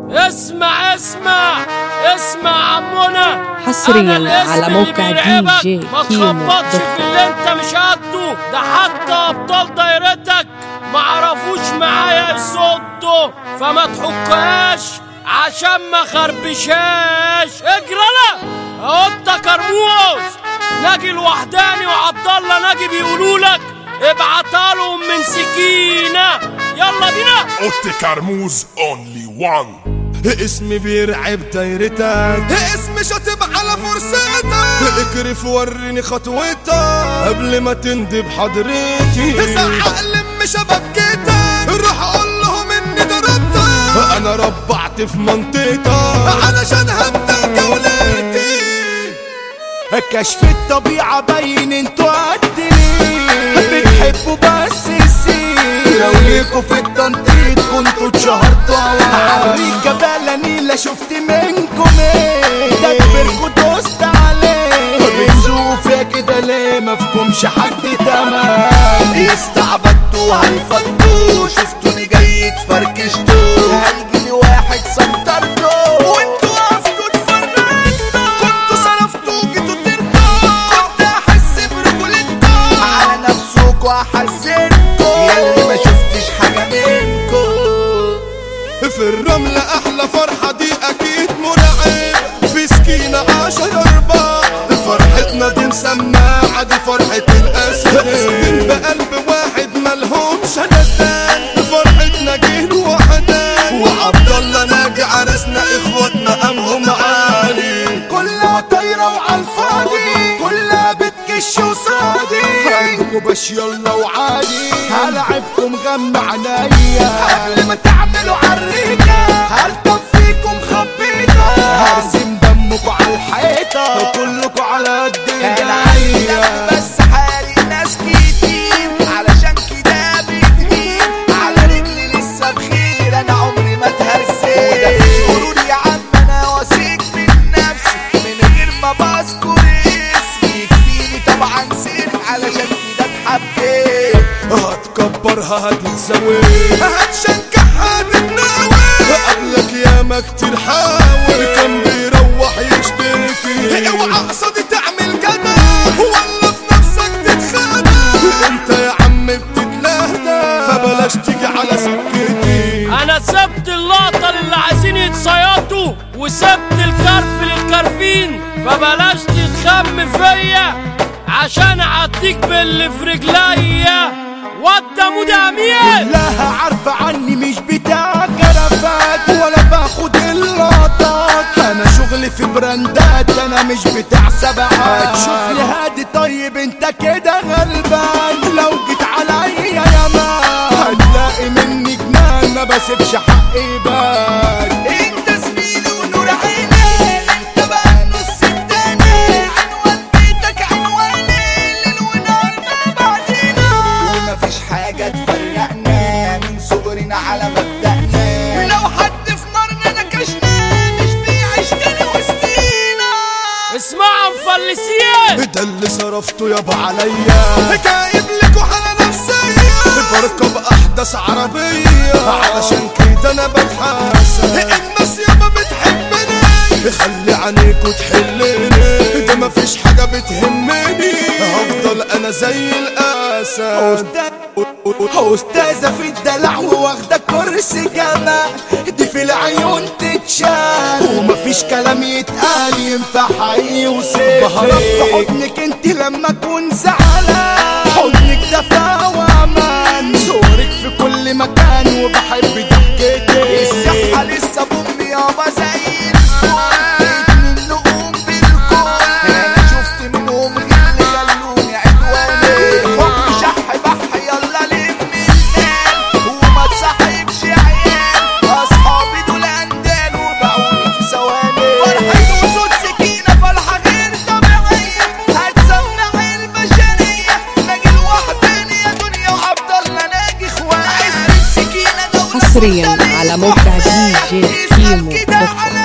اسمع اسمع اسمع عمونا حصرياً أنا الاسم على اللي موقع بيرعبك. دي جي ما كيمو تخبطش دوت في اللي انت مش قده ده حتى ابطال دايرتك ما عرفوش معايا يصدوا فما تحكهاش عشان ما خربشاش اجرى اهو انت كرموز ناجي الوحداني وعبد الله ناجي بيقولوا لك ابعتها لهم من سكينه يلا بينا اوتي كرموز اونلي وان اسمي بيرعب دايرتك اسمي شاطب على فرصتك اكرف وريني خطوتك قبل ما تندب حضرتي زعق لم شبكتك روح اقول لهم اني ضربتك انا ربعت في منطقتك علشان هبدا جولتي كشف الطبيعة باين انتوا قد ليه بتحبوا بس السير لو ليكوا في التنطيط كنتوا اتشهرتوا عمريكا بلا نيلة شفت منكم ايه دبركوا دوست عليه بتزوقوا فيا كده ليه مفهومش حد تمام استعبدتوا هيفضوا شفتوني جاي اتفركشتوا هيجيلي واحد سنترته وانتوا وقفتوا اتفرجتوا كنتوا صرفتوا جيتوا ترضوا كنت احس برجولتكم على نفسكوا احزنكم ياللي ما شفتش حاجه منكم في الرملة أحلى فرحة دي أكيد مرعب في سكينة عشر أرباع فرحتنا دي مسماعة دي فرحة الأسد اسمين بقلب واحد ملهمش ندان فرحتنا جه وحدان وعبد الله ناجي عرسنا إخواتنا أمهم عالي كلها طايرة وعلى الفاضي كلها بتكش وصادي عندكم باش يلا وعادي هلعبكم غم عنايا قبل ما تعملوا عريكة هلطف فيكم خبيطة هرسم دمكم على الحيطة كلكم على قد ايديا بس حالي ناس كتير علشان كده بتغير على رجلي لسه بخير انا عمري ما اتهزيت قولوا يا عم انا واثق من نفسي من غير ما بذكر اسمي يكفيني طبعا سير علشان كده اتحبيت هتكبرها هتتسوي هتشجعها تتناوي قبلك ياما كتير حاول كان بيروح يشتكي اوعى قصدي تعمل كده ولا في نفسك تتخانق انت يا عم بتتلهدى فبلاش تيجي على سكتي انا سبت اللقطة اللي عايزين يتصيطوا وسبت الكرف للكرفين فبلاش تتخم فيا عشان اعديك باللي في رجليا وده مدامية كلها عارفة عني مش بتاع كرفات ولا باخد اللقطات انا شغلي في براندات انا مش بتاع سبعات شوف لي هادي طيب انت كده غلبان لو جيت عليا يا مان هتلاقي مني جنان ما بسيبش حقي بان انت زميلي ونور عيني انت بقى النص التاني عنوان بيتك عنواني ليل ونهار ما بعدينا ومفيش حاجة تفرقنا من صغرنا على مبدأنا ولو حد في نارنا نكشنا مش بيعيش تاني وسطينا اسمعوا مفلسين ده اللي صرفته يابا عليا جايب لكوا حالة نفسية بركب أحدث عربية علشان كده أنا بتحاسب الناس يابا بتحبني خلي عينيكوا تحلني ده مفيش حاجة بتهمني هفضل أنا زي الأسد أستاذة في الدلع واخدة كرسي جامع دي في العيون تتشال ومفيش كلام يتقال ينفع حقيقي وسيف بهرب في حضنك انت لما اكون زعلان حضنك دفا وامان صورك في كل مكان وبحب ضحكتك الصحة لسه بوم يابا زي الفل النجوم بالكل انا شفت منهم غل خلوني عدواني حب شح بح يلا لم النال وما تصاحبش عيال اصحابي دول اندال وبقوني في ثواني فرحة وصوت سكينة فرحة غير طبيعية هتسمع البشرية ناجي لوحداني يا دنيا وعبد الله ناجي اخوان عزة سكينة دولة حصرياً على موقع دي جي كيمو دوت كوم.